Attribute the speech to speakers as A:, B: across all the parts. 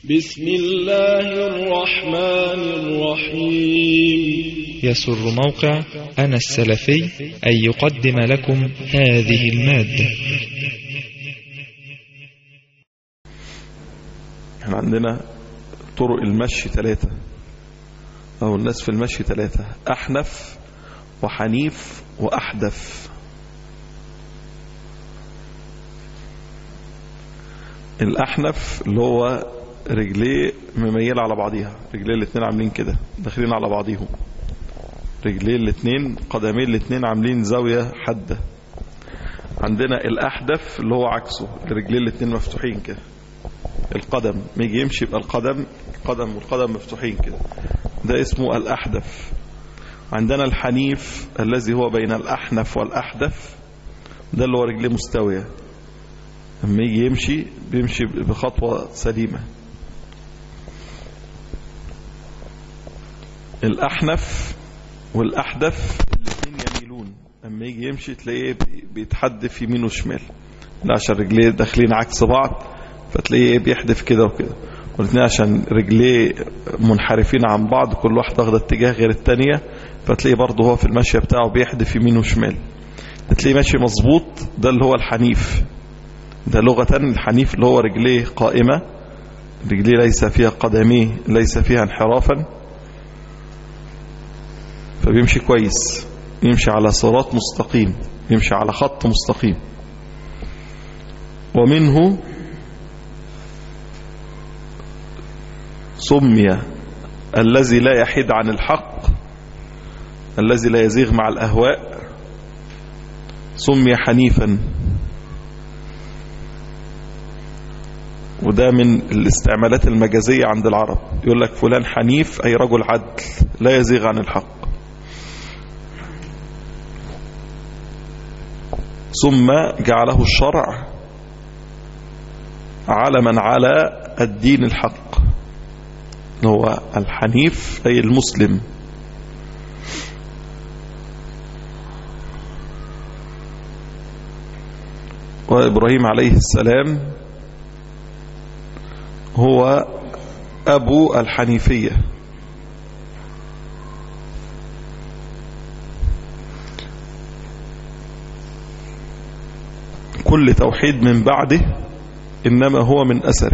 A: بسم الله الرحمن الرحيم
B: يسر موقع أنا السلفي أن يقدم لكم هذه المادة
C: احنا عندنا طرق المشي ثلاثة أو الناس في المشي ثلاثة أحنف وحنيف وأحدث الأحنف اللي هو رجليه مميلة على بعضيها رجليه الاتنين عاملين كده داخلين على بعضيهم رجليه الاتنين قدمين الاتنين عاملين زاوية حادة عندنا الأحدث اللي هو عكسه رجليه الاتنين مفتوحين كده القدم ما يجي يمشي يبقى القدم القدم والقدم مفتوحين كده ده اسمه الأحدث عندنا الحنيف الذي هو بين الأحنف والأحدث ده اللي هو رجليه مستوية لما يجي يمشي بيمشي بخطوة سليمة الأحنف والأحدث الاثنين يميلون لما يجي يمشي تلاقيه بيتحدف يمين وشمال ده عشان رجليه داخلين عكس بعض فتلاقيه بيحدف كده وكده والاثنين عشان رجليه منحرفين عن بعض كل واحد واخده اتجاه غير التانية فتلاقيه برضه هو في المشي بتاعه بيحدف يمين وشمال تلاقيه ماشي مظبوط ده اللي هو الحنيف ده لغة الحنيف اللي هو رجليه قائمة رجليه ليس فيها قدميه ليس فيها انحرافا فبيمشي كويس يمشي على صراط مستقيم يمشي على خط مستقيم ومنه سمي الذي لا يحيد عن الحق الذي لا يزيغ مع الأهواء سمي حنيفا وده من الاستعمالات المجازية عند العرب يقول لك فلان حنيف أي رجل عدل لا يزيغ عن الحق ثم جعله الشرع علما على الدين الحق هو الحنيف أي المسلم وإبراهيم عليه السلام هو أبو الحنيفية كل توحيد من بعده إنما هو من أثره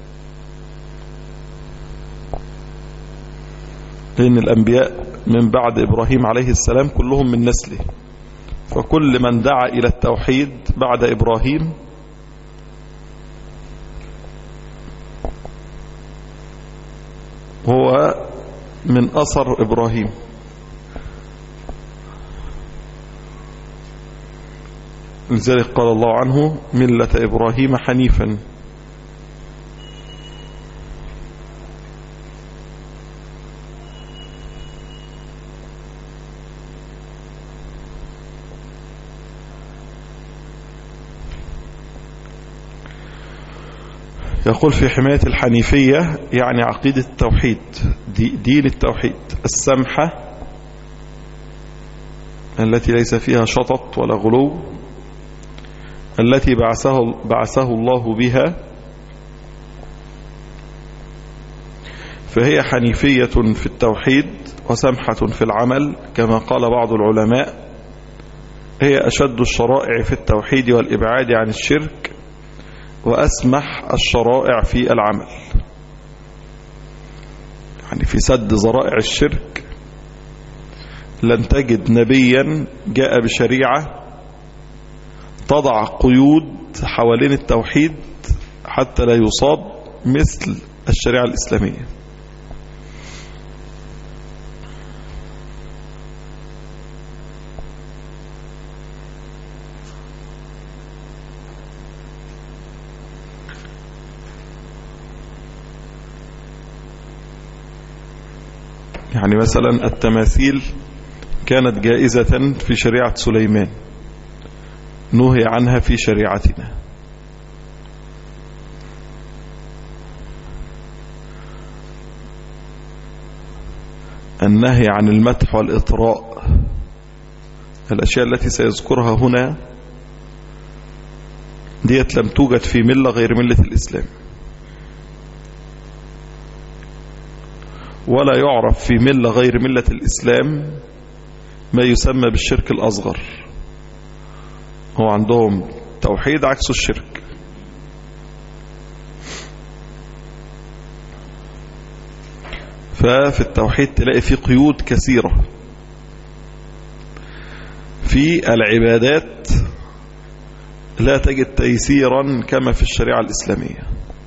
C: لأن الأنبياء من بعد إبراهيم عليه السلام كلهم من نسله فكل من دعا إلى التوحيد بعد إبراهيم هو من أثر إبراهيم لذلك قال الله عنه ملة إبراهيم حنيفا يقول في حماية الحنيفية يعني عقيدة التوحيد دي دين التوحيد السمحة التي ليس فيها شطط ولا غلو التي بعثه, بعثه الله بها فهي حنيفية في التوحيد وسمحة في العمل كما قال بعض العلماء هي أشد الشرائع في التوحيد والإبعاد عن الشرك وأسمح الشرائع في العمل يعني في سد ذرائع الشرك لن تجد نبيا جاء بشريعة تضع قيود حوالين التوحيد حتى لا يصاب مثل الشريعة الإسلامية يعني مثلا التماثيل كانت جائزة في شريعة سليمان نهي عنها في شريعتنا النهي عن المدح والإطراء الأشياء التي سيذكرها هنا ديت لم توجد في ملة غير ملة الإسلام ولا يعرف في ملة غير ملة الإسلام ما يسمى بالشرك الأصغر هو عندهم توحيد عكس الشرك ففي التوحيد تلاقي فيه قيود كثيرة في العبادات لا تجد تيسيرا كما في الشريعة الإسلامية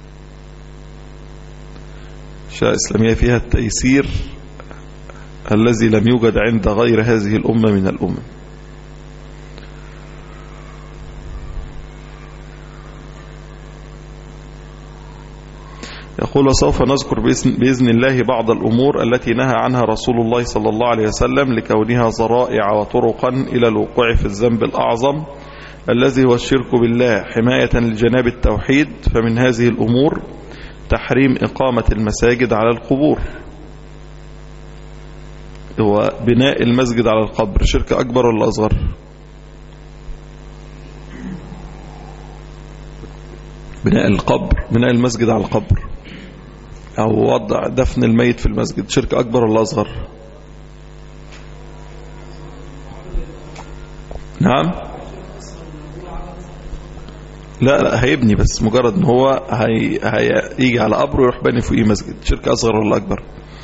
C: الشريعة الإسلامية فيها التيسير الذي لم يوجد عند غير هذه الأمة من الأمم يقول وسوف نذكر بإذن الله بعض الأمور التي نهى عنها رسول الله صلى الله عليه وسلم لكونها ذرائع وطرقا إلى الوقوع في الذنب الأعظم الذي هو الشرك بالله حماية لجناب التوحيد فمن هذه الأمور تحريم إقامة المساجد على القبور هو بناء المسجد على القبر شرك أكبر ولا أصغر بناء القبر بناء المسجد على القبر أو وضع دفن الميت في المسجد شرك أكبر ولا أصغر نعم لا لا هيبني بس مجرد ان هو هي هيجي على قبره ويروح بني فوقيه مسجد شرك اصغر ولا اكبر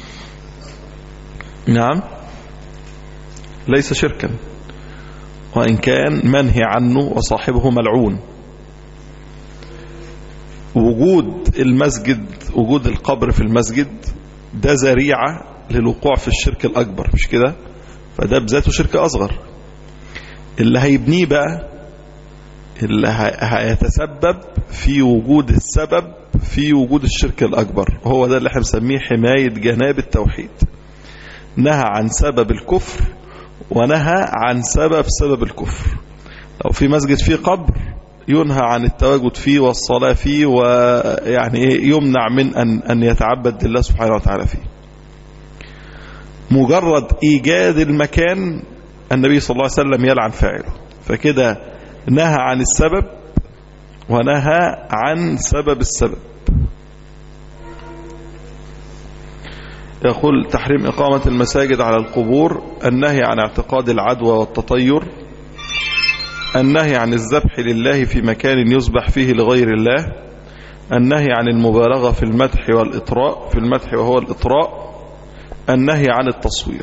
C: نعم ليس شركا وان كان منهي عنه وصاحبه ملعون وجود المسجد وجود القبر في المسجد ده ذريعه للوقوع في الشرك الاكبر مش كده فده بذاته شرك اصغر اللي هيبنيه بقى اللي هيتسبب في وجود السبب في وجود الشرك الأكبر هو ده اللي احنا بنسميه حماية جناب التوحيد نهى عن سبب الكفر ونهى عن سبب سبب الكفر لو في مسجد فيه قبر ينهى عن التواجد فيه والصلاة فيه ويعني يمنع من أن, أن يتعبد لله سبحانه وتعالى فيه مجرد إيجاد المكان النبي صلى الله عليه وسلم يلعن فاعله فكده نهى عن السبب ونهى عن سبب السبب يقول تحريم إقامة المساجد على القبور النهي عن اعتقاد العدوى والتطير النهي عن الذبح لله في مكان يذبح فيه لغير الله النهي عن المبالغة في المدح والإطراء في المدح وهو الإطراء النهي عن التصوير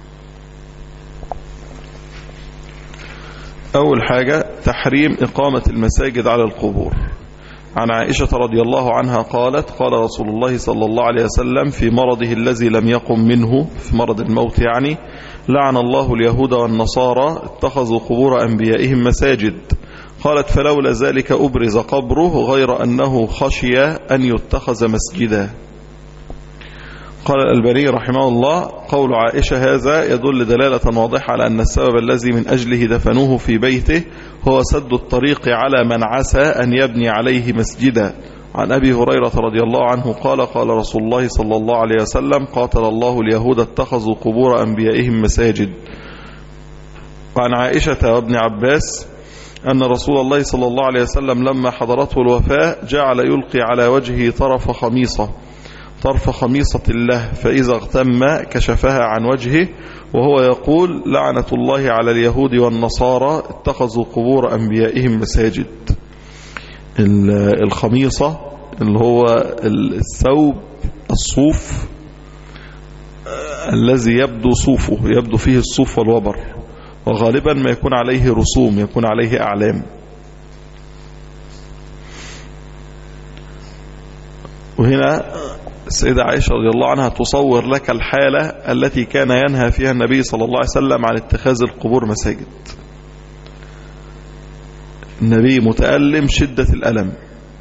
C: أول حاجة تحريم إقامة المساجد على القبور عن عائشة رضي الله عنها قالت قال رسول الله صلى الله عليه وسلم في مرضه الذي لم يقم منه في مرض الموت يعني لعن الله اليهود والنصارى اتخذوا قبور أنبيائهم مساجد قالت فلولا ذلك أبرز قبره غير أنه خشي أن يتخذ مسجدا قال الألباني رحمه الله قول عائشة هذا يدل دلالة واضحة على أن السبب الذي من أجله دفنوه في بيته هو سد الطريق على من عسى أن يبني عليه مسجدا عن أبي هريرة رضي الله عنه قال قال رسول الله صلى الله عليه وسلم قاتل الله اليهود اتخذوا قبور أنبيائهم مساجد وعن عائشة وابن عباس أن رسول الله صلى الله عليه وسلم لما حضرته الوفاة جعل يلقي على وجهه طرف خميصة طرف خميصة الله فإذا اغتم كشفها عن وجهه وهو يقول لعنة الله على اليهود والنصارى اتخذوا قبور أنبيائهم مساجد الخميصة اللي هو الثوب الصوف الذي يبدو صوفه يبدو فيه الصوف والوبر وغالبا ما يكون عليه رسوم يكون عليه أعلام وهنا السيدة عائشة رضي الله عنها تصور لك الحالة التي كان ينهى فيها النبي صلى الله عليه وسلم عن اتخاذ القبور مساجد النبي متألم شدة الألم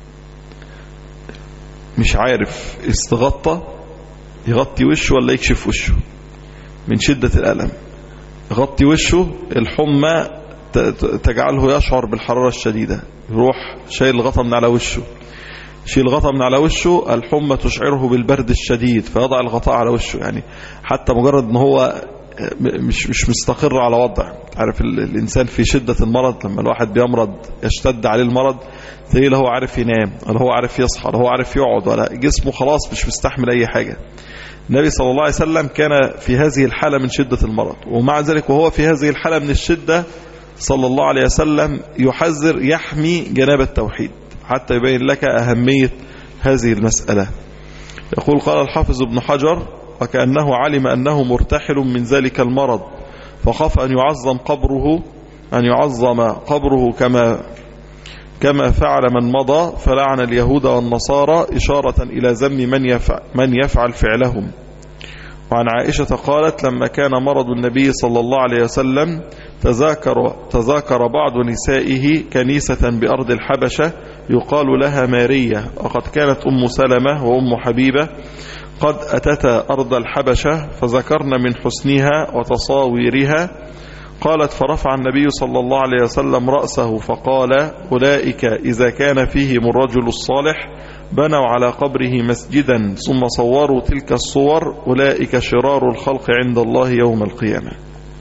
C: مش عارف استغطى يغطي وشه ولا يكشف وشه من شدة الألم يغطي وشه الحمى تجعله يشعر بالحرارة الشديدة يروح شايل الغطا من على وشه شيل الغطاء من على وشه الحمى تشعره بالبرد الشديد فيضع الغطاء على وشه يعني حتى مجرد ان هو مش مش مستقر على وضع عارف الإنسان في شدة المرض لما الواحد بيمرض يشتد عليه المرض تلاقيه لا هو عارف ينام ولا هو عارف يصحى ولا هو عارف يقعد ولا جسمه خلاص مش مستحمل أي حاجة النبي صلى الله عليه وسلم كان في هذه الحالة من شدة المرض ومع ذلك وهو في هذه الحالة من الشدة صلى الله عليه وسلم يحذر يحمي جناب التوحيد حتى يبين لك أهمية هذه المسألة يقول قال الحافظ ابن حجر وكأنه علم أنه مرتحل من ذلك المرض فخاف أن يعظم قبره أن يعظم قبره كما كما فعل من مضى فلعن اليهود والنصارى إشارة إلى ذم من يفعل, من يفعل فعلهم وعن عائشة قالت لما كان مرض النبي صلى الله عليه وسلم تذاكر, تذاكر بعض نسائه كنيسة بأرض الحبشة يقال لها مارية وقد كانت أم سلمة وأم حبيبة قد أتتا أرض الحبشة فذكرن من حسنها وتصاويرها قالت فرفع النبي صلى الله عليه وسلم رأسه فقال أولئك إذا كان فيهم الرجل الصالح بنوا على قبره مسجدا ثم صوروا تلك الصور أولئك شرار الخلق عند الله يوم القيامة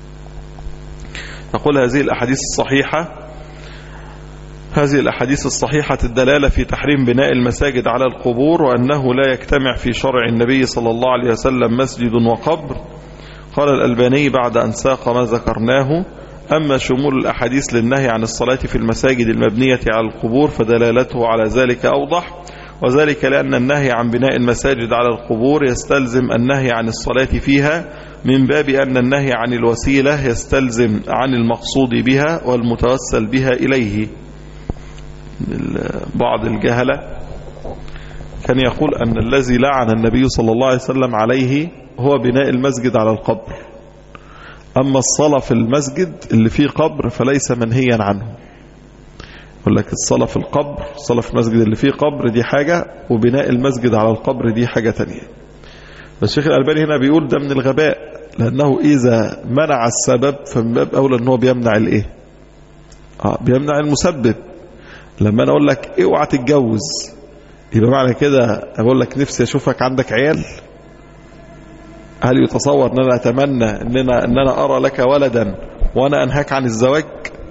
C: نقول هذه الأحاديث الصحيحة هذه الأحاديث الصحيحة الدلالة في تحريم بناء المساجد على القبور وأنه لا يجتمع في شرع النبي صلى الله عليه وسلم مسجد وقبر قال الألباني بعد أن ساق ما ذكرناه أما شمول الأحاديث للنهي عن الصلاة في المساجد المبنية على القبور فدلالته على ذلك أوضح وذلك لأن النهي عن بناء المساجد على القبور يستلزم النهي عن الصلاة فيها من باب أن النهي عن الوسيلة يستلزم عن المقصود بها والمتوسل بها إليه بعض الجهلة كان يقول أن الذي لعن النبي صلى الله عليه وسلم عليه هو بناء المسجد على القبر أما الصلاة في المسجد اللي فيه قبر فليس منهيا عنه يقول لك الصلاة في القبر الصلاة في المسجد اللي فيه قبر دي حاجة وبناء المسجد على القبر دي حاجة تانية بس الشيخ الألباني هنا بيقول ده من الغباء لأنه إذا منع السبب فمن باب أولى أنه بيمنع الإيه آه بيمنع المسبب لما أنا أقول لك اوعى تتجوز يبقى معنى كده أقول لك نفسي أشوفك عندك عيال هل يتصور أن أنا أتمنى أن أنا, أن أنا أرى لك ولدا وأنا أنهاك عن الزواج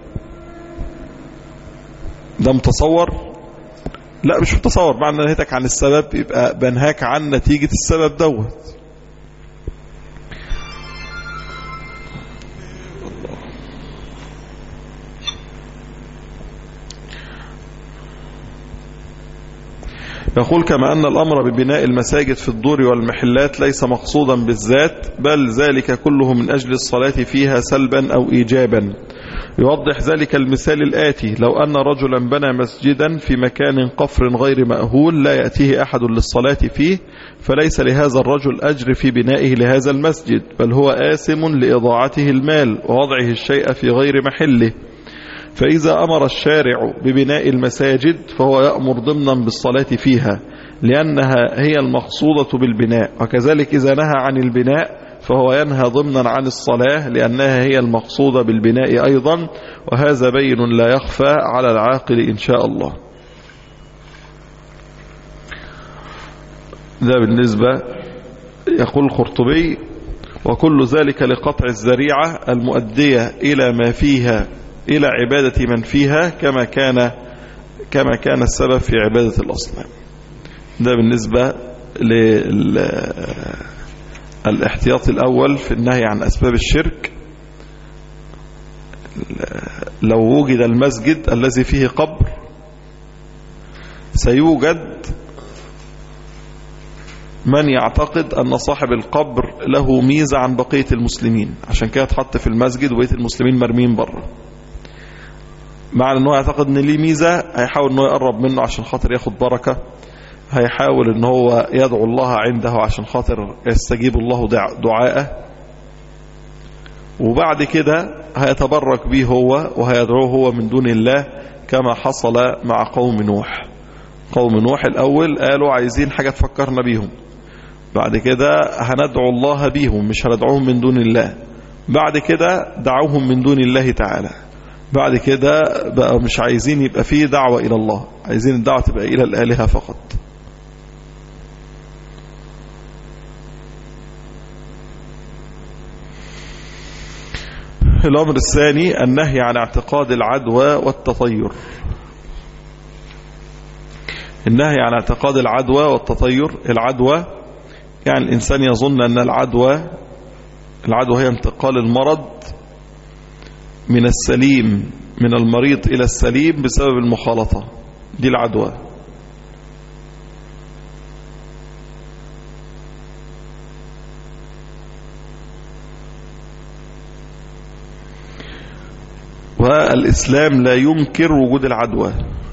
C: ده متصور لا مش متصور معنى أن نهيتك عن السبب يبقى بنهاك عن نتيجة السبب دوت يقول كما أن الأمر ببناء المساجد في الدور والمحلات ليس مقصودا بالذات بل ذلك كله من أجل الصلاة فيها سلبا أو إيجابا يوضح ذلك المثال الآتي لو أن رجلا بنى مسجدا في مكان قفر غير مأهول لا يأتيه أحد للصلاة فيه فليس لهذا الرجل أجر في بنائه لهذا المسجد بل هو آثم لإضاعته المال ووضعه الشيء في غير محله فإذا أمر الشارع ببناء المساجد فهو يأمر ضمنا بالصلاة فيها لأنها هي المقصودة بالبناء وكذلك إذا نهى عن البناء فهو ينهى ضمنا عن الصلاة لأنها هي المقصودة بالبناء أيضا وهذا بين لا يخفى على العاقل إن شاء الله ده بالنسبة يقول الخرطبي وكل ذلك لقطع الزريعة المؤدية إلى ما فيها إلى عبادة من فيها كما كان كما كان السبب في عبادة الأصنام ده بالنسبة للاحتياط الأول في النهي عن أسباب الشرك لو وجد المسجد الذي فيه قبر سيوجد من يعتقد أن صاحب القبر له ميزة عن بقية المسلمين عشان كده اتحط في المسجد وبقية المسلمين مرمين بره معنى انه يعتقد ان ليه ميزة هيحاول انه يقرب منه عشان خاطر ياخد بركة هيحاول ان هو يدعو الله عنده عشان خاطر يستجيب الله دعاءه وبعد كده هيتبرك به هو وهيدعوه هو من دون الله كما حصل مع قوم نوح قوم نوح الأول قالوا عايزين حاجة تفكرنا بيهم بعد كده هندعو الله بيهم مش هندعوهم من دون الله بعد كده دعوهم من دون الله تعالى بعد كده بقى مش عايزين يبقى فيه دعوة إلى الله عايزين الدعوة تبقى إلى الآلهة فقط الأمر الثاني النهي عن اعتقاد العدوى والتطير النهي عن اعتقاد العدوى والتطير العدوى يعني الإنسان يظن أن العدوى العدوى هي انتقال المرض من السليم من المريض إلى السليم بسبب المخالطة دي العدوى والإسلام لا ينكر وجود العدوى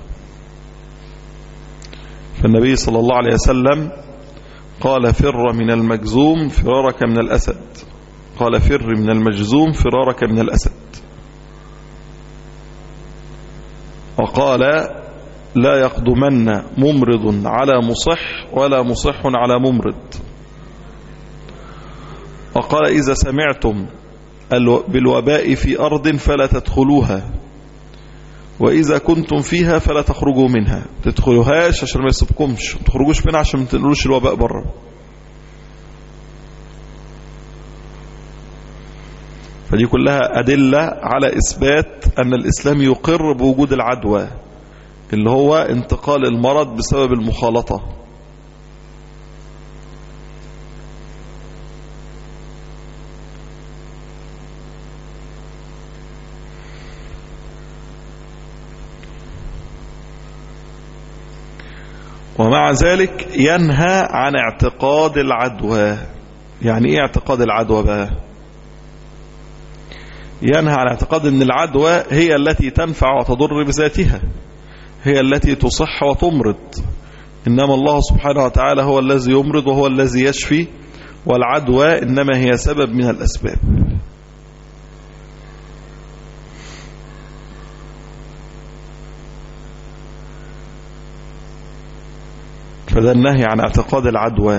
C: فالنبي صلى الله عليه وسلم قال فر من المجزوم فرارك من الأسد قال فر من المجزوم فرارك من الأسد وقال لا يقدمن ممرض على مصح ولا مصح على ممرض وقال إذا سمعتم بالوباء في أرض فلا تدخلوها وإذا كنتم فيها فلا تخرجوا منها تدخلوهاش عشان ما يصيبكمش تخرجوش منها عشان ما تنقلوش الوباء بره فدي كلها أدلة على إثبات أن الإسلام يقر بوجود العدوى اللي هو انتقال المرض بسبب المخالطة ومع ذلك ينهى عن اعتقاد العدوى يعني ايه اعتقاد العدوى بقى ينهى عن اعتقاد ان العدوى هي التي تنفع وتضر بذاتها هي التي تصح وتمرض إنما الله سبحانه وتعالى هو الذي يمرض وهو الذي يشفي والعدوى إنما هي سبب من الأسباب فده النهي عن اعتقاد العدوى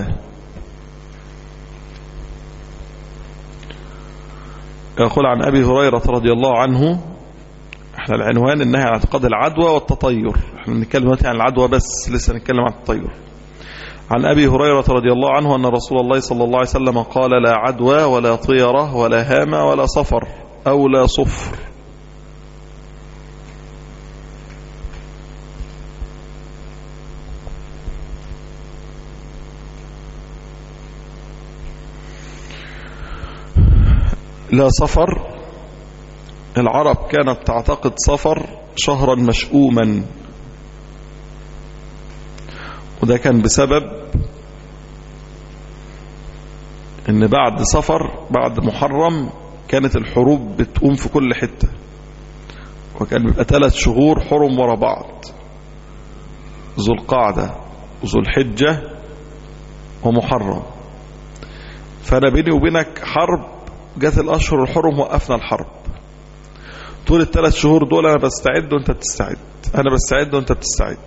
C: يقول عن أبي هريرة رضي الله عنه احنا العنوان النهي عن اعتقاد العدوى والتطير احنا بنتكلم دلوقتي عن العدوى بس لسه نتكلم عن التطير عن أبي هريرة رضي الله عنه أن رسول الله صلى الله عليه وسلم قال لا عدوى ولا طيرة ولا هامة ولا صفر أو لا صفر لا صفر العرب كانت تعتقد صفر شهرا مشؤوما وده كان بسبب ان بعد صفر بعد محرم كانت الحروب بتقوم في كل حتة وكان بيبقى ثلاث شهور حرم ورا بعض ذو القعدة وذو الحجة ومحرم فأنا بيني وبينك حرب جت الأشهر الحرم وقفنا الحرب طول الثلاث شهور دول أنا بستعد وأنت بتستعد أنا بستعد وأنت بتستعد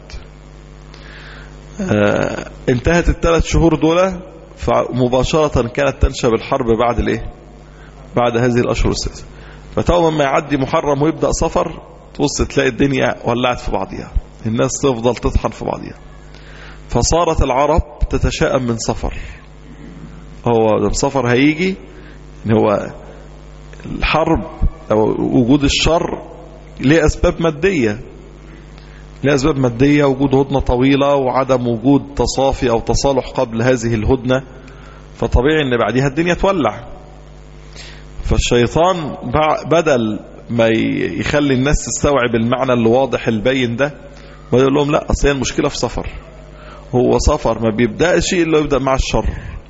C: آه انتهت الثلاث شهور دول فمباشرة كانت تنشب الحرب بعد الايه بعد هذه الأشهر السادسة فتوما ما يعدي محرم ويبدأ صفر تبص تلاقي الدنيا ولعت في بعضها الناس تفضل تطحن في بعضها فصارت العرب تتشائم من صفر هو صفر هيجي ان هو الحرب او وجود الشر ليه اسباب ماديه ليه اسباب ماديه وجود هدنه طويله وعدم وجود تصافي او تصالح قبل هذه الهدنه فطبيعي ان بعدها الدنيا تولع فالشيطان بدل ما يخلي الناس تستوعب المعنى اللي واضح البين ده ويقول لهم لا اصل هي المشكله في سفر هو سفر ما بيبداش الا يبدا مع الشر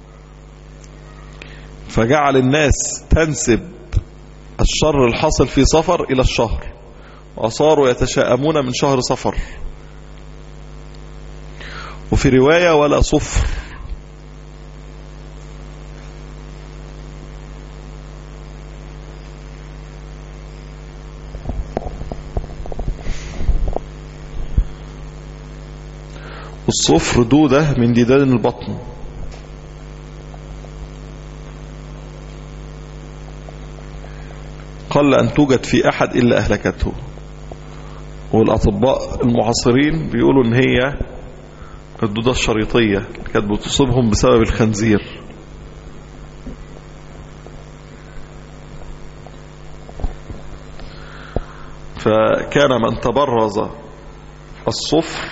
C: فجعل الناس تنسب الشر الحاصل في صفر إلى الشهر وصاروا يتشاءمون من شهر صفر وفي رواية ولا صفر الصفر دودة من ديدان البطن قل أن توجد في أحد إلا أهلكته والأطباء المعاصرين بيقولوا إن هي الدودة الشريطية كانت بتصيبهم بسبب الخنزير فكان من تبرز الصفر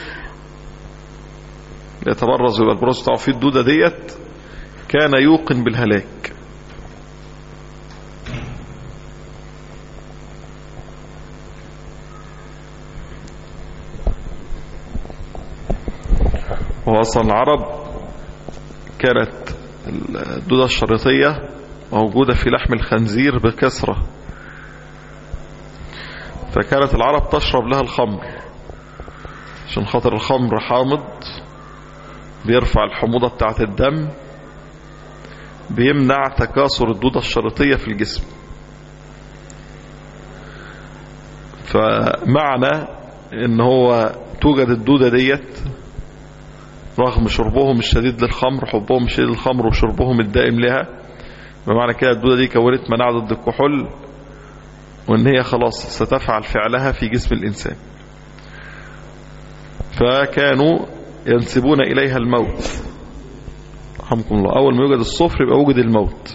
C: يتبرز يبقى البراز بتاعه فيه الدودة ديت كان يوقن بالهلاك وهو أصلا العرب كانت الدودة الشريطية موجودة في لحم الخنزير بكثرة فكانت العرب تشرب لها الخمر عشان خاطر الخمر حامض بيرفع الحموضة بتاعة الدم بيمنع تكاثر الدودة الشريطية في الجسم فمعنى ان هو توجد الدودة ديت رغم شربهم الشديد للخمر حبهم الشديد للخمر وشربهم الدائم لها بمعنى كده الدودة دي كونت مناعة ضد الكحول وان هي خلاص ستفعل فعلها في جسم الانسان فكانوا ينسبون اليها الموت رحمكم الله اول ما يوجد الصفر يبقى وجد الموت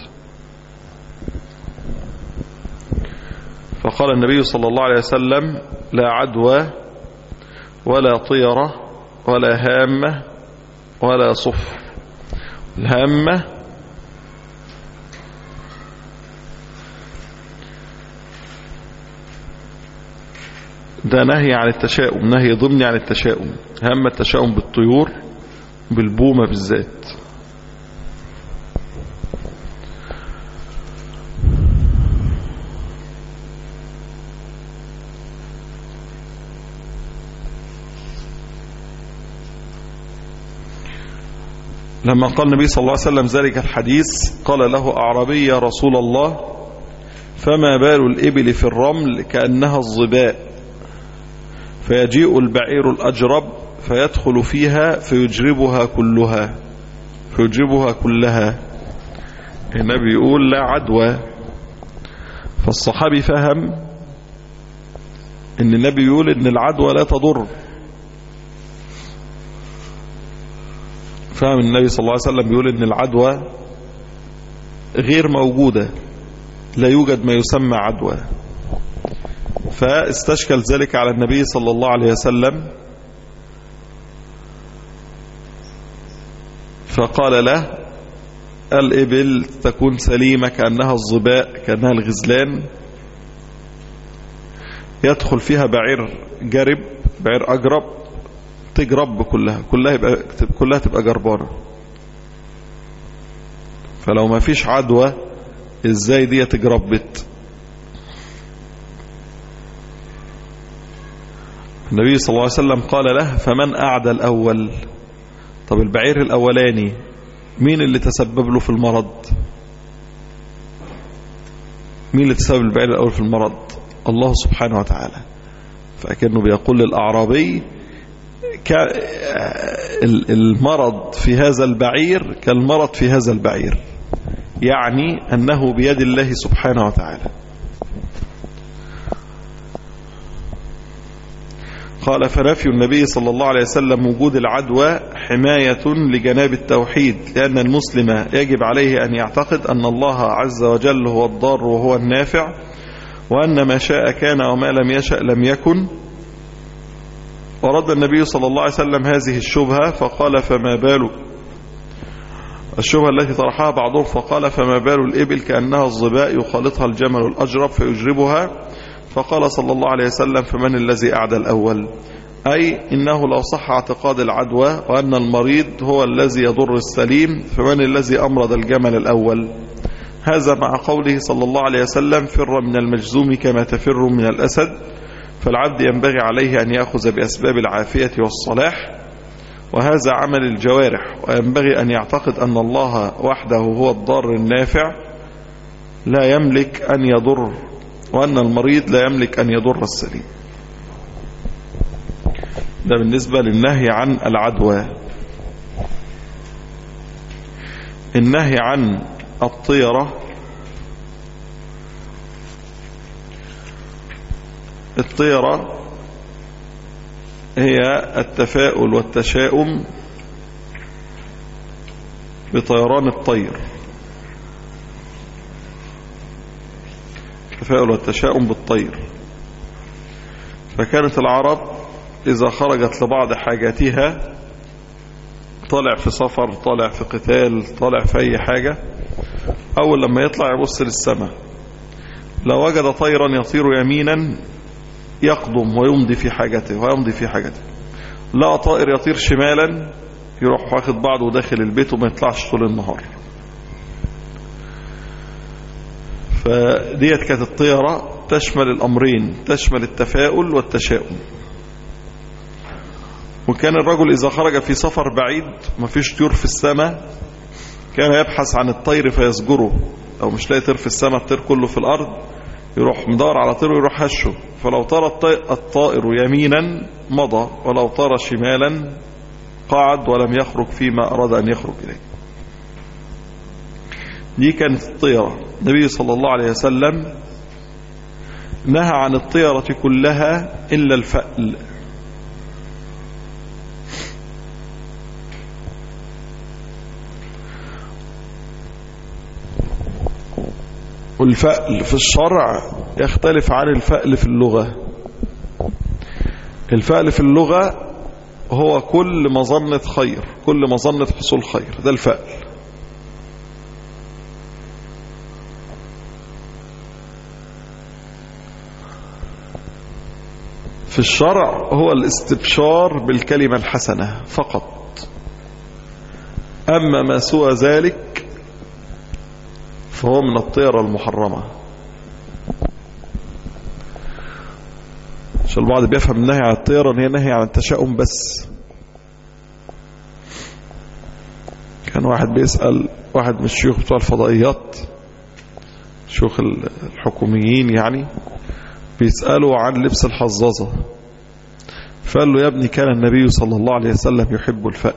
C: فقال النبي صلى الله عليه وسلم لا عدوى ولا طيرة ولا هامة ولا صفر الهامة ده نهي عن التشاؤم نهي ضمني عن التشاؤم هم التشاؤم بالطيور بالبومة بالذات لما قال النبي صلى الله عليه وسلم ذلك الحديث قال له أعربي يا رسول الله فما بال الإبل في الرمل كأنها الظباء فيجيء البعير الأجرب فيدخل فيها فيجربها كلها فيجربها كلها النبي يقول لا عدوى فالصحابي فهم ان النبي يقول ان العدوى لا تضر فهم النبي صلى الله عليه وسلم بيقول ان العدوى غير موجودة لا يوجد ما يسمى عدوى فاستشكل ذلك على النبي صلى الله عليه وسلم فقال له الإبل تكون سليمة كأنها الظباء كأنها الغزلان يدخل فيها بعير جرب بعير أجرب تجرب كلها كلها يبقى كلها تبقى جربانة فلو ما فيش عدوى ازاي دي تجربت النبي صلى الله عليه وسلم قال له فمن أعدى الأول طب البعير الأولاني مين اللي تسبب له في المرض مين اللي تسبب البعير الأول في المرض الله سبحانه وتعالى فأكنه بيقول للأعرابي المرض في هذا البعير كالمرض في هذا البعير يعني أنه بيد الله سبحانه وتعالى قال فنفي النبي صلى الله عليه وسلم وجود العدوى حماية لجناب التوحيد لأن المسلم يجب عليه أن يعتقد أن الله عز وجل هو الضار وهو النافع وأن ما شاء كان وما لم يشأ لم يكن ورد النبي صلى الله عليه وسلم هذه الشبهة فقال فما بال الشبهة التي طرحها بعضهم فقال فما بال الإبل كأنها الظباء يخالطها الجمل الأجرب فيجربها فقال صلى الله عليه وسلم فمن الذي أعدى الأول أي إنه لو صح اعتقاد العدوى وأن المريض هو الذي يضر السليم فمن الذي أمرض الجمل الأول هذا مع قوله صلى الله عليه وسلم فر من المجزوم كما تفر من الأسد فالعبد ينبغي عليه أن يأخذ بأسباب العافية والصلاح وهذا عمل الجوارح وينبغي أن يعتقد أن الله وحده هو الضار النافع لا يملك أن يضر وأن المريض لا يملك أن يضر السليم ده بالنسبة للنهي عن العدوى النهي عن الطيرة الطيرة هي التفاؤل والتشاؤم بطيران الطير التفاؤل والتشاؤم بالطير فكانت العرب إذا خرجت لبعض حاجاتها طالع في سفر طالع في قتال طالع في أي حاجة أول لما يطلع يبص للسماء لو وجد طيرا يطير يمينا يقدم ويمضي في حاجته ويمضي في حاجته لا طائر يطير شمالا يروح واخد بعضه وداخل البيت وما يطلعش طول النهار فديت كانت الطيرة تشمل الأمرين تشمل التفاؤل والتشاؤم وكان الرجل إذا خرج في سفر بعيد ما فيش طيور في السماء كان يبحث عن الطير فيسجره أو مش لاقي طير في السماء الطير كله في الأرض يروح مدور على طير ويروح هشه فلو طار الطائر يمينا مضى ولو طار شمالا قعد ولم يخرج فيما أراد أن يخرج إليه دي كانت الطيرة النبي صلى الله عليه وسلم نهى عن الطيرة كلها إلا الفأل والفأل في الشرع يختلف عن الفأل في اللغة الفأل في اللغة هو كل مظنة خير كل مظنة حصول خير ده الفأل في الشرع هو الاستبشار بالكلمة الحسنة فقط أما ما سوى ذلك فهو من الطيرة المحرمة عشان البعض بيفهم النهي عن الطيرة ان هي نهي عن التشاؤم بس كان واحد بيسأل واحد من الشيوخ بتوع الفضائيات شيوخ الحكوميين يعني بيسألوا عن لبس الحظاظة فقال له يا ابني كان النبي صلى الله عليه وسلم يحب الفأل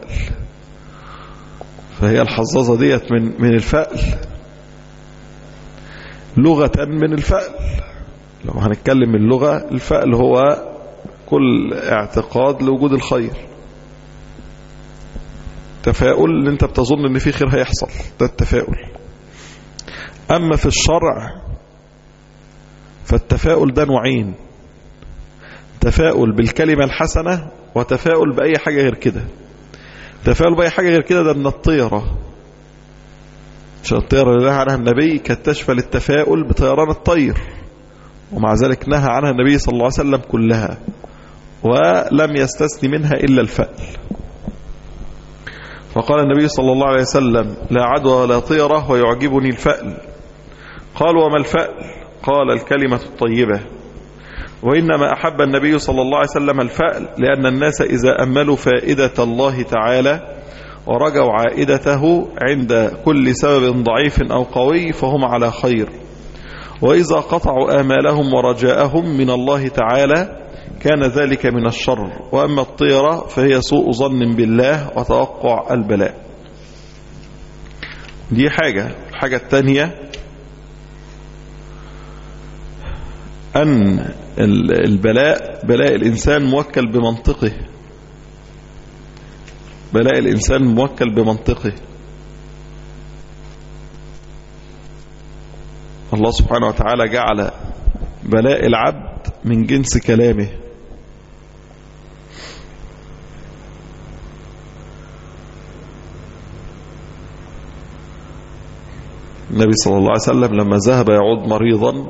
C: فهي الحظاظة ديت من من الفأل لغة من الفأل لو هنتكلم اللغة الفأل هو كل اعتقاد لوجود الخير تفاؤل ان انت بتظن ان في خير هيحصل ده التفاؤل اما في الشرع فالتفاؤل ده نوعين تفاؤل بالكلمة الحسنة وتفاؤل بأي حاجة غير كده تفاؤل بأي حاجة غير كده ده من الطيرة عشان الطيرة اللي نهى عنها النبي كانت تشمل التفاؤل بطيران الطير ومع ذلك نهى عنها النبي صلى الله عليه وسلم كلها ولم يستثني منها إلا الفأل فقال النبي صلى الله عليه وسلم لا عدوى ولا طيرة ويعجبني الفأل قال وما الفأل قال الكلمة الطيبة وإنما أحب النبي صلى الله عليه وسلم الفأل لأن الناس إذا أملوا فائدة الله تعالى ورجوا عائدته عند كل سبب ضعيف أو قوي فهم على خير وإذا قطعوا آمالهم ورجاءهم من الله تعالى كان ذلك من الشر وأما الطيرة فهي سوء ظن بالله وتوقع البلاء دي حاجة الحاجة الثانية أن البلاء بلاء الإنسان موكل بمنطقه بلاء الإنسان موكل بمنطقه الله سبحانه وتعالى جعل بلاء العبد من جنس كلامه النبي صلى الله عليه وسلم لما ذهب يعود مريضا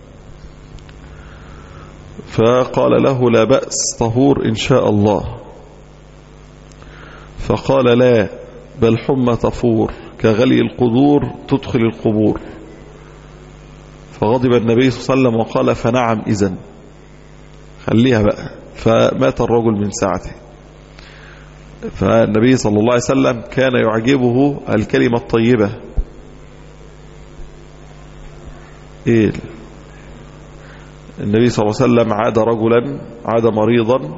C: فقال له لا بأس طهور إن شاء الله فقال لا بل حمى تفور كغلي القدور تدخل القبور فغضب النبي صلى الله عليه وسلم وقال فنعم إذن خليها بقى فمات الرجل من ساعته فالنبي صلى الله عليه وسلم كان يعجبه الكلمة الطيبة إيه النبي صلى الله عليه وسلم عاد رجلا عاد مريضا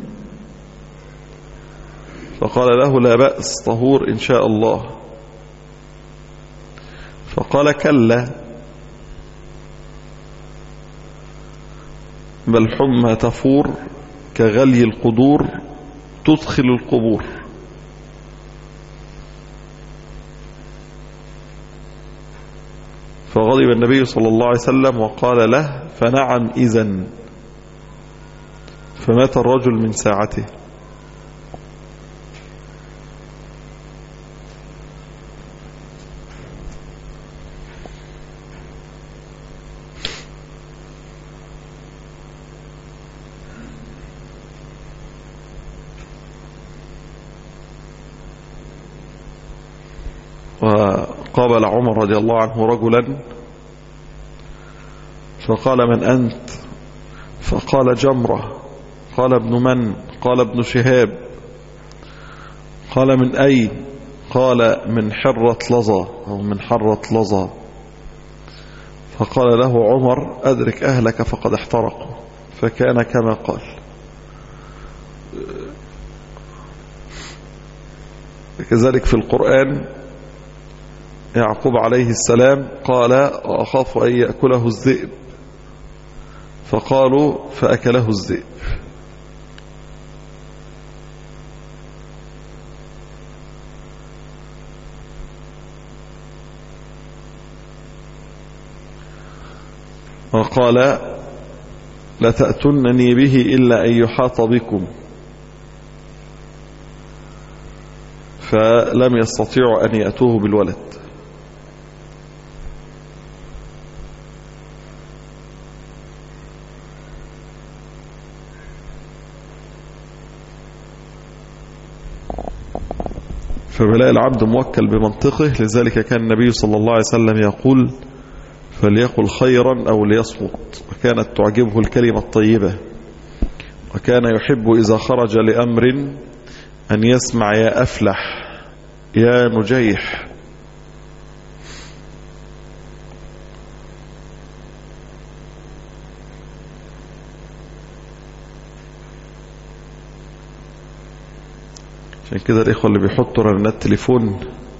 C: فقال له لا بأس طهور إن شاء الله فقال كلا بل حمى تفور كغلي القدور تدخل القبور فغضب النبي صلى الله عليه وسلم وقال له فنعم إذن فمات الرجل من ساعته وقابل عمر رضي الله عنه رجلا فقال من أنت فقال جمرة قال ابن من قال ابن شهاب قال من أين قال من حرة لظى أو من حرة لظى فقال له عمر أدرك أهلك فقد احترقوا فكان كما قال كذلك في القرآن يعقوب عليه السلام قال أخاف أن يأكله الذئب فقالوا فأكله الذئب وقال لتأتنني به إلا أن يحاط بكم فلم يستطيعوا أن يأتوه بالولد فبلاء العبد موكل بمنطقه لذلك كان النبي صلى الله عليه وسلم يقول فليقل خيرا أو ليصمت وكانت تعجبه الكلمة الطيبة وكان يحب إذا خرج لأمر أن يسمع يا أفلح يا نجيح عشان كده الإخوة اللي بيحطوا رنات تليفون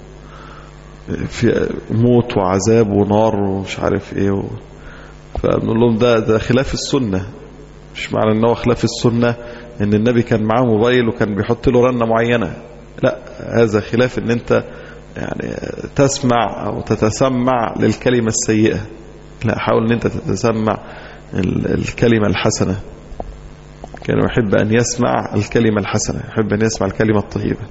C: في موت وعذاب ونار ومش عارف ايه و... فبنقول لهم ده ده خلاف السنة مش معنى ان هو خلاف السنة ان النبي كان معاه موبايل وكان بيحط له رنة معينة لا هذا خلاف ان انت يعني تسمع او تتسمع للكلمة السيئة لا حاول ان انت تتسمع الكلمة الحسنة كان يحب ان يسمع الكلمة الحسنة يحب ان يسمع الكلمة الطيبة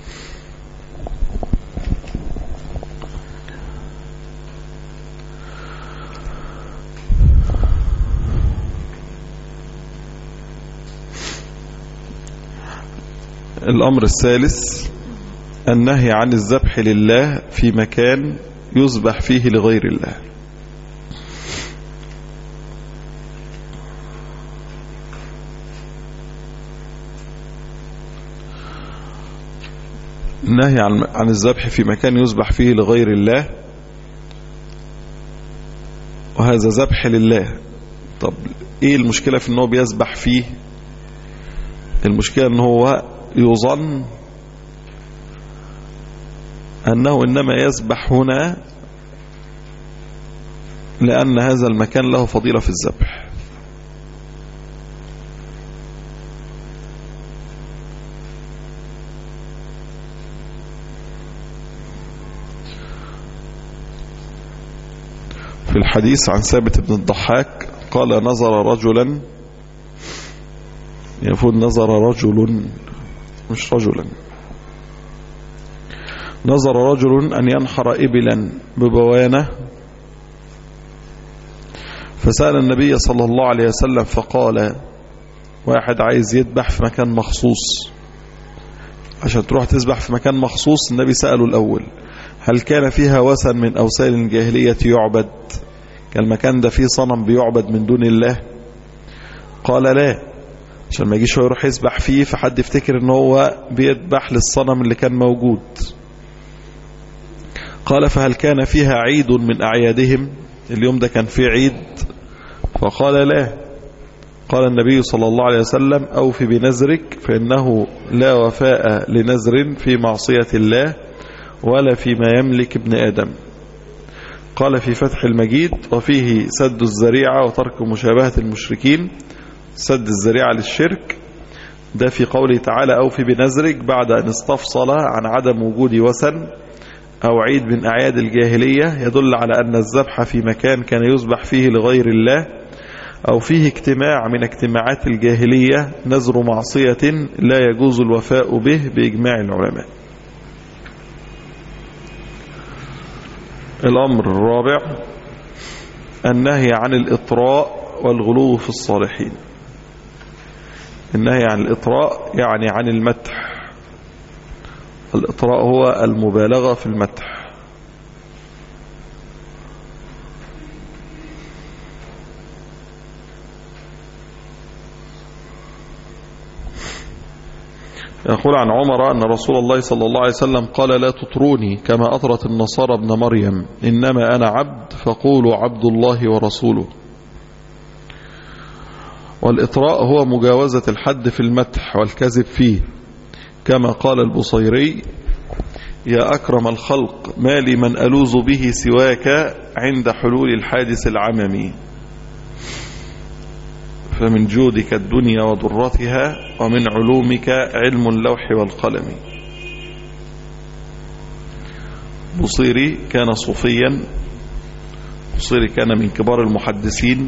C: الأمر الثالث النهي عن الذبح لله في مكان يذبح فيه لغير الله النهي عن عن الذبح في مكان يذبح فيه لغير الله وهذا ذبح لله طب ايه المشكلة في انه بيذبح فيه المشكلة ان هو يظن أنه إنما يسبح هنا لأن هذا المكان له فضيلة في الذبح في الحديث عن ثابت بن الضحاك قال نظر رجلا يفوت نظر رجل مش رجلا نظر رجل أن ينحر إبلا ببوانة فسأل النبي صلى الله عليه وسلم فقال واحد عايز يذبح في مكان مخصوص عشان تروح تذبح في مكان مخصوص النبي سأله الأول هل كان فيها وثن من أوثان الجاهلية يعبد كان المكان ده فيه صنم بيعبد من دون الله قال لا عشان ما يجيش هو يروح يسبح فيه فحد يفتكر ان هو بيذبح للصنم اللي كان موجود قال فهل كان فيها عيد من أعيادهم اليوم ده كان فيه عيد فقال لا قال النبي صلى الله عليه وسلم أوف بنذرك فإنه لا وفاء لنذر في معصية الله ولا فيما يملك ابن آدم قال في فتح المجيد وفيه سد الزريعة وترك مشابهة المشركين سد الزريعة للشرك ده في قوله تعالى أوفي بنذرك بعد أن استفصل عن عدم وجود وثن أو عيد من أعياد الجاهلية يدل على أن الذبح في مكان كان يذبح فيه لغير الله أو فيه اجتماع من اجتماعات الجاهلية نذر معصية لا يجوز الوفاء به بإجماع العلماء الأمر الرابع النهي عن الإطراء والغلو في الصالحين النهي عن الإطراء يعني عن المدح الإطراء هو المبالغة في المدح يقول عن عمر أن رسول الله صلى الله عليه وسلم قال لا تطروني كما أطرت النصارى ابن مريم إنما أنا عبد فقولوا عبد الله ورسوله والإطراء هو مجاوزة الحد في المدح والكذب فيه كما قال البصيري يا أكرم الخلق ما لي من ألوذ به سواك عند حلول الحادث العممي فمن جودك الدنيا وضرتها ومن علومك علم اللوح والقلم بصيري كان صوفيا بصيري كان من كبار المحدثين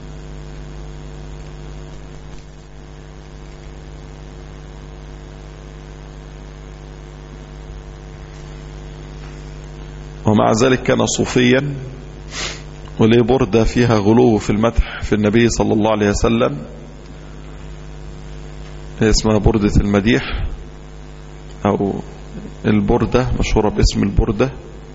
C: ومع ذلك كان صوفيا وليه بردة فيها غلو في المدح في النبي صلى الله عليه وسلم اسمها بردة المديح أو البردة مشهورة باسم البردة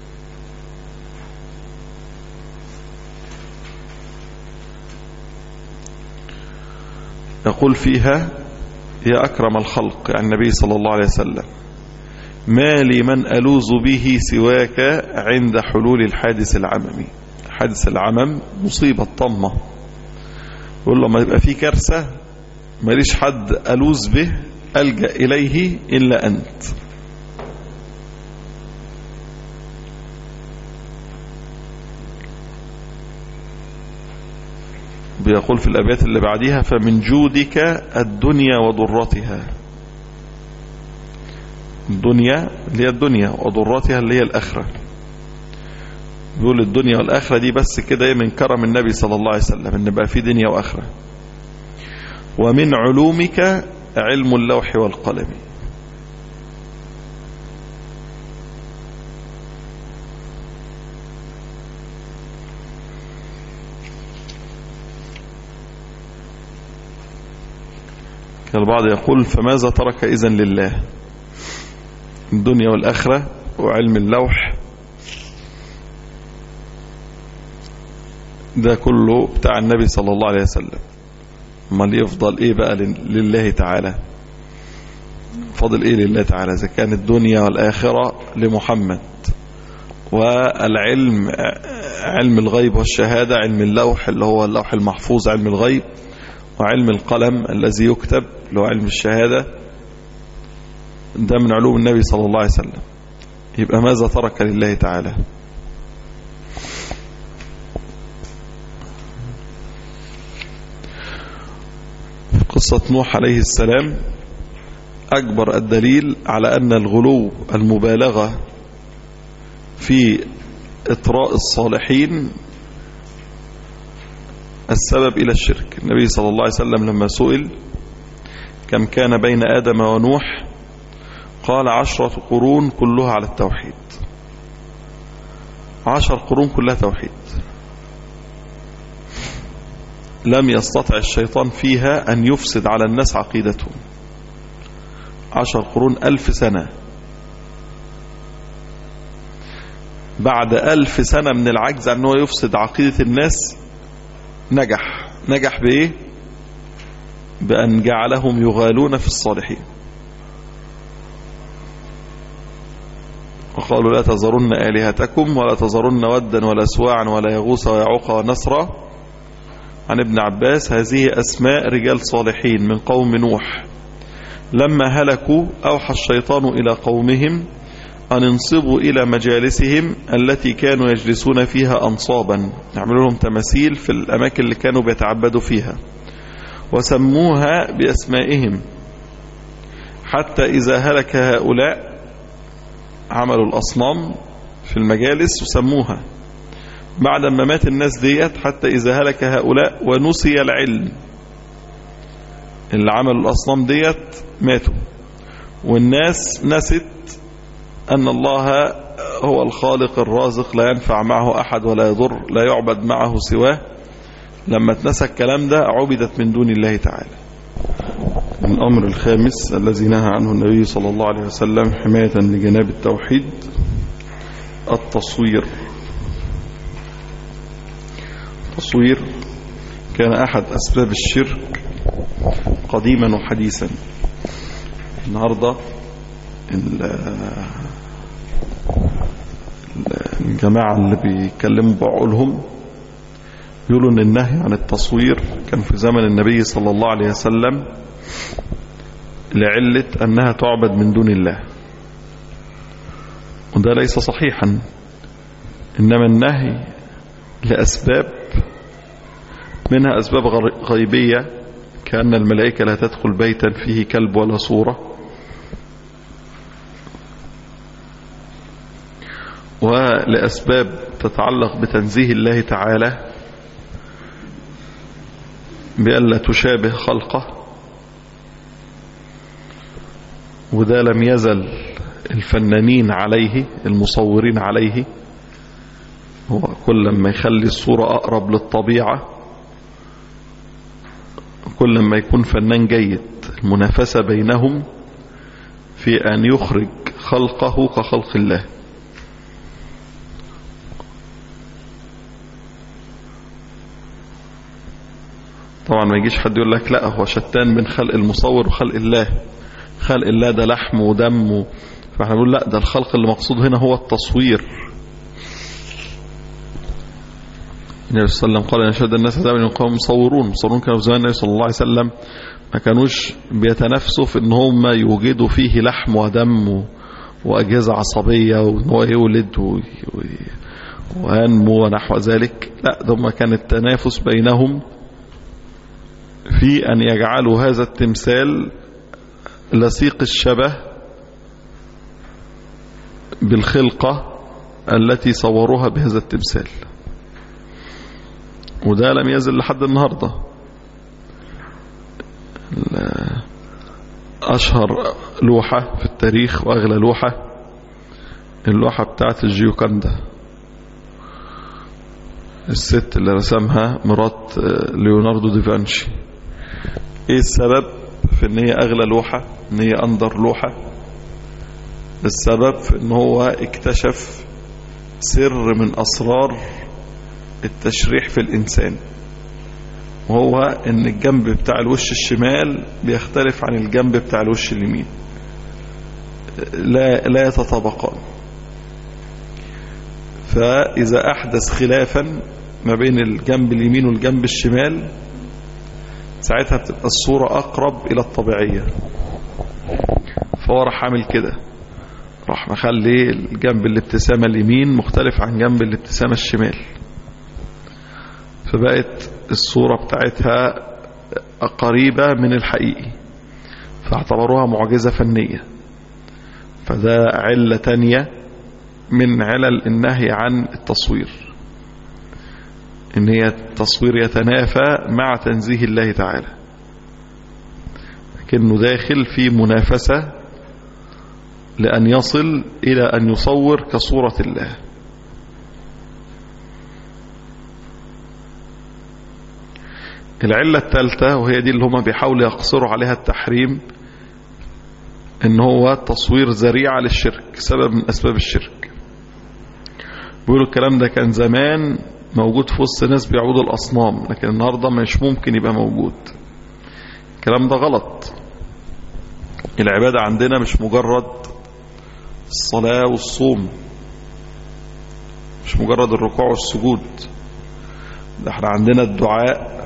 C: يقول فيها يا أكرم الخلق يعني النبي صلى الله عليه وسلم ما لي من ألوذ به سواك عند حلول الحادث العممي حادث العمم مصيبة طمة يقول لما يبقى في كارثة ماليش حد ألوذ به ألجأ إليه إلا أنت بيقول في الأبيات اللي بعديها فمن جودك الدنيا وضرتها الدنيا اللي هي الدنيا وضرتها اللي هي الآخرة بيقول الدنيا والآخرة دي بس كده من كرم النبي صلى الله عليه وسلم ان بقى في دنيا وآخرة ومن علومك علم اللوح والقلم كان البعض يقول فماذا ترك إذن لله الدنيا والآخرة وعلم اللوح ده كله بتاع النبي صلى الله عليه وسلم امال يفضل ايه بقى لله تعالى فضل ايه لله تعالى اذا كان الدنيا والاخره لمحمد والعلم علم الغيب والشهاده علم اللوح اللي هو اللوح المحفوظ علم الغيب وعلم القلم الذي يكتب اللي هو علم الشهاده ده من علوم النبي صلى الله عليه وسلم يبقى ماذا ترك لله تعالى قصة نوح عليه السلام أكبر الدليل على أن الغلو المبالغة في إطراء الصالحين السبب إلى الشرك النبي صلى الله عليه وسلم لما سئل كم كان بين آدم ونوح قال عشرة قرون كلها على التوحيد عشر قرون كلها توحيد لم يستطع الشيطان فيها أن يفسد على الناس عقيدتهم عشر قرون ألف سنة بعد ألف سنة من العجز أنه يفسد عقيدة الناس نجح نجح بإيه بأن جعلهم يغالون في الصالحين وقالوا لا تذرن آلهتكم ولا تذرن ودا ولا سواعا ولا يغوث ويعوق ونسرا عن ابن عباس هذه أسماء رجال صالحين من قوم نوح لما هلكوا أوحى الشيطان إلى قومهم أن انصبوا إلى مجالسهم التي كانوا يجلسون فيها أنصابا يعملوا لهم تماثيل في الأماكن اللي كانوا بيتعبدوا فيها وسموها بأسمائهم حتى إذا هلك هؤلاء عملوا الأصنام في المجالس وسموها بعد ما مات الناس ديت حتى إذا هلك هؤلاء ونسي العلم اللي عملوا الأصنام ديت ماتوا والناس نست أن الله هو الخالق الرازق لا ينفع معه أحد ولا يضر لا يعبد معه سواه لما اتنسى الكلام ده عبدت من دون الله تعالى الأمر الخامس الذي نهى عنه النبي صلى الله عليه وسلم حماية لجناب التوحيد التصوير التصوير كان أحد أسباب الشرك قديما وحديثا النهاردة الجماعة اللي بيتكلموا بعقولهم يقولوا ان النهي عن التصوير كان في زمن النبي صلى الله عليه وسلم لعلة أنها تعبد من دون الله وده ليس صحيحا إنما النهي لأسباب منها أسباب غيبية كأن الملائكة لا تدخل بيتا فيه كلب ولا صورة ولأسباب تتعلق بتنزيه الله تعالى بألا تشابه خلقه وده لم يزل الفنانين عليه المصورين عليه هو كل ما يخلي الصورة أقرب للطبيعة كل ما يكون فنان جيد المنافسة بينهم في أن يخرج خلقه كخلق الله طبعا ما يجيش حد يقول لك لا هو شتان بين خلق المصور وخلق الله خلق الله ده لحم ودم فاحنا نقول لا ده الخلق اللي مقصود هنا هو التصوير النبي صلى الله عليه وسلم قال ان اشد الناس عذابا يقوم مصورون مصورون كانوا في زمان النبي صلى الله عليه وسلم ما كانوش بيتنافسوا في ان هم يوجدوا فيه لحم ودم واجهزه عصبيه وان هو يولد وينمو ونحو ذلك لا ده ما كان التنافس بينهم في ان يجعلوا هذا التمثال لصيق الشبه بالخلقة التي صوروها بهذا التمثال وده لم يزل لحد النهاردة أشهر لوحة في التاريخ وأغلى لوحة اللوحة بتاعت الجيوكاندا الست اللي رسمها مرات ليوناردو ديفانشي ايه السبب في ان هي اغلى لوحة ان هي اندر لوحة السبب في ان هو اكتشف سر من اسرار التشريح في الانسان وهو ان الجنب بتاع الوش الشمال بيختلف عن الجنب بتاع الوش اليمين لا, لا يتطابقان فاذا احدث خلافا ما بين الجنب اليمين والجنب الشمال ساعتها بتبقى الصورة أقرب إلى الطبيعية فهو راح عامل كده راح مخلي الجنب الابتسامة اليمين مختلف عن جنب الابتسامة الشمال فبقت الصورة بتاعتها قريبة من الحقيقي فاعتبروها معجزة فنية فده علة تانية من علل النهي عن التصوير ان هي التصوير يتنافى مع تنزيه الله تعالى لكنه داخل في منافسة لأن يصل إلى أن يصور كصورة الله العلة الثالثة وهي دي اللي هما بيحاولوا يقصروا عليها التحريم ان هو تصوير ذريعة للشرك سبب من أسباب الشرك بيقولوا الكلام ده كان زمان موجود في وسط ناس بيعبدوا الأصنام لكن النهاردة مش ممكن يبقى موجود الكلام ده غلط العبادة عندنا مش مجرد الصلاة والصوم مش مجرد الركوع والسجود ده احنا عندنا الدعاء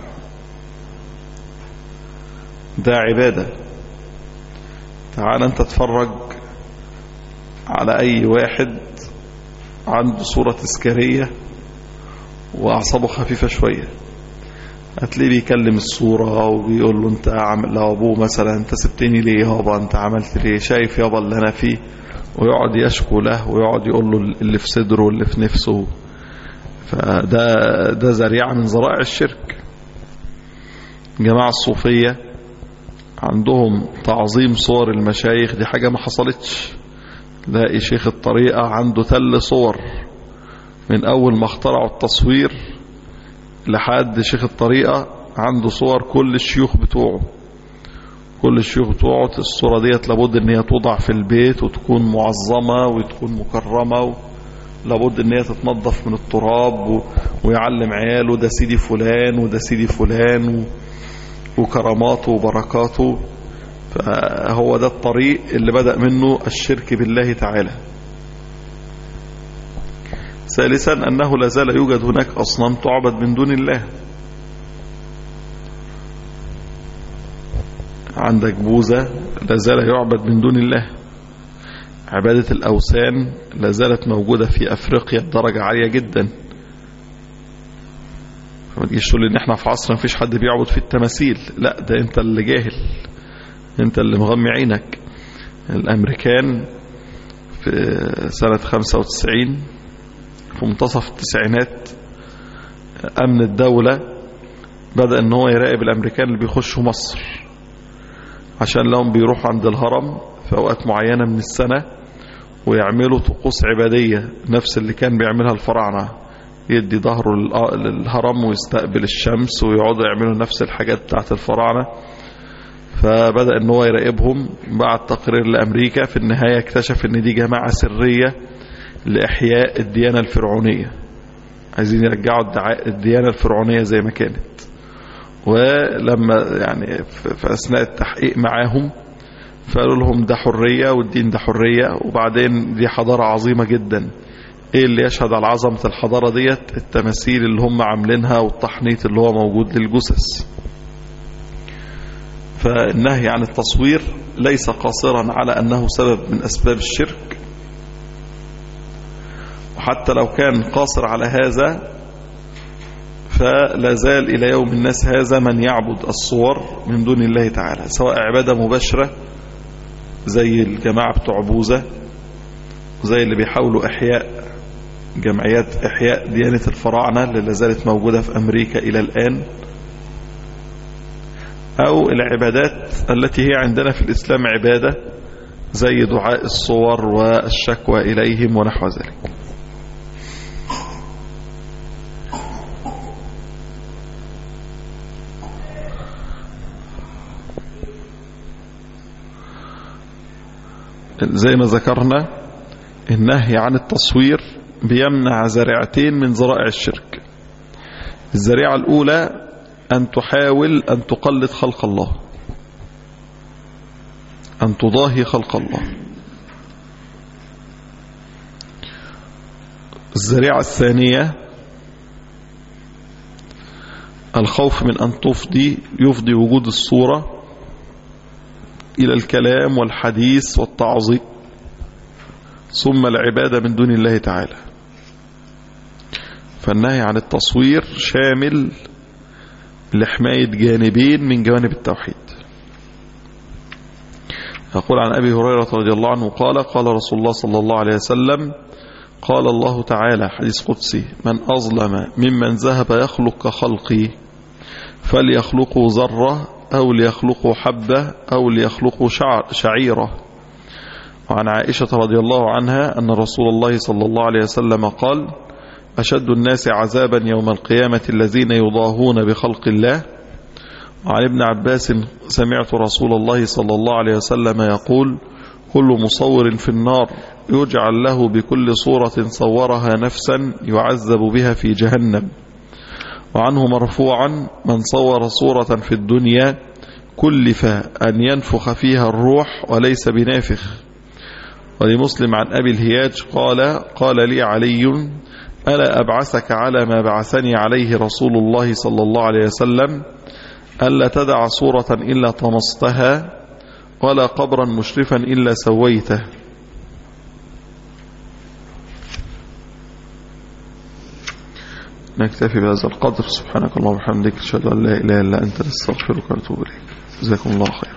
C: ده عبادة تعال انت تتفرج على اي واحد عنده صورة تذكارية واعصابه خفيفة شوية هتلاقيه بيكلم الصورة وبيقول له انت عمل لو ابوه مثلا انت سبتني ليه يابا انت عملت ليه شايف يابا اللي انا فيه ويقعد يشكو له ويقعد يقول له اللي في صدره واللي في نفسه فده ده ذريعة من ذرائع الشرك جماعة الصوفية عندهم تعظيم صور المشايخ دي حاجة ما حصلتش لاقي شيخ الطريقة عنده تل صور من أول ما اخترعوا التصوير لحد شيخ الطريقة عنده صور كل الشيوخ بتوعه كل الشيوخ بتوعه الصورة ديت لابد ان هي توضع في البيت وتكون معظمة وتكون مكرمة و... لابد ان هي تتنظف من التراب و... ويعلم عياله ده سيدي فلان وده سيدي فلان و... وكراماته وبركاته فهو ده الطريق اللي بدأ منه الشرك بالله تعالى ثالثا أنه لا زال يوجد هناك أصنام تعبد من دون الله عندك بوذا لا زال يعبد من دون الله عبادة الأوثان لا زالت موجودة في أفريقيا بدرجة عالية جدا فما تجيش تقول ان احنا في عصر ما فيش حد بيعبد في التماثيل لا ده انت اللي جاهل انت اللي مغمي عينك الامريكان في سنة 95 في منتصف التسعينات امن الدولة بدأ ان هو يراقب الامريكان اللي بيخشوا مصر عشان لهم بيروحوا عند الهرم في اوقات معينة من السنة ويعملوا طقوس عبادية نفس اللي كان بيعملها الفراعنة يدي ظهره للهرم ويستقبل الشمس ويقعدوا يعملوا نفس الحاجات بتاعت الفراعنة فبدأ ان هو يراقبهم بعد تقرير لأمريكا في النهاية اكتشف ان دي جماعة سرية لإحياء الديانة الفرعونية عايزين يرجعوا الديانة الفرعونية زي ما كانت ولما يعني في أثناء التحقيق معاهم فقالوا لهم ده حرية والدين ده حرية وبعدين دي حضارة عظيمة جدا ايه اللي يشهد على عظمة الحضارة ديت التماثيل اللي هم عاملينها والتحنيط اللي هو موجود للجثث فالنهي عن التصوير ليس قاصرا على أنه سبب من أسباب الشرك وحتى لو كان قاصر على هذا فلا زال إلى يوم الناس هذا من يعبد الصور من دون الله تعالى سواء عبادة مباشرة زي الجماعة بتوع بوذا زي اللي بيحاولوا إحياء جمعيات إحياء ديانة الفراعنة اللي لازالت موجودة في أمريكا إلى الآن أو العبادات التي هي عندنا في الإسلام عبادة زي دعاء الصور والشكوى إليهم ونحو ذلك زي ما ذكرنا النهي عن التصوير بيمنع ذريعتين من ذرائع الشرك الذريعة الأولى أن تحاول أن تقلد خلق الله أن تضاهي خلق الله الذريعة الثانية الخوف من أن تفضي يفضي وجود الصورة إلى الكلام والحديث والتعظيم ثم العبادة من دون الله تعالى فالنهي عن التصوير شامل لحماية جانبين من جوانب التوحيد يقول عن أبي هريرة رضي الله عنه قال قال رسول الله صلى الله عليه وسلم قال الله تعالى حديث قدسي من أظلم ممن ذهب يخلق كخلقي فليخلقوا ذرة أو ليخلقوا حبة أو ليخلقوا شعر شعيرة وعن عائشة رضي الله عنها أن رسول الله صلى الله عليه وسلم قال أشد الناس عذابا يوم القيامة الذين يضاهون بخلق الله وعن ابن عباس سمعت رسول الله صلى الله عليه وسلم يقول كل مصور في النار يجعل له بكل صورة صورها نفسا يعذب بها في جهنم وعنه مرفوعا من صور صورة في الدنيا كلف أن ينفخ فيها الروح وليس بنافخ ولمسلم عن أبي الهياج قال قال لي علي ألا أبعثك على ما بعثني عليه رسول الله صلى الله عليه وسلم ألا تدع صورة إلا طمستها ولا قبرا مشرفا إلا سويته نكتفي بهذا القدر سبحانك اللهم وبحمدك اشهد ان لا اله الا انت نستغفرك ونتوب اليك جزاكم الله خير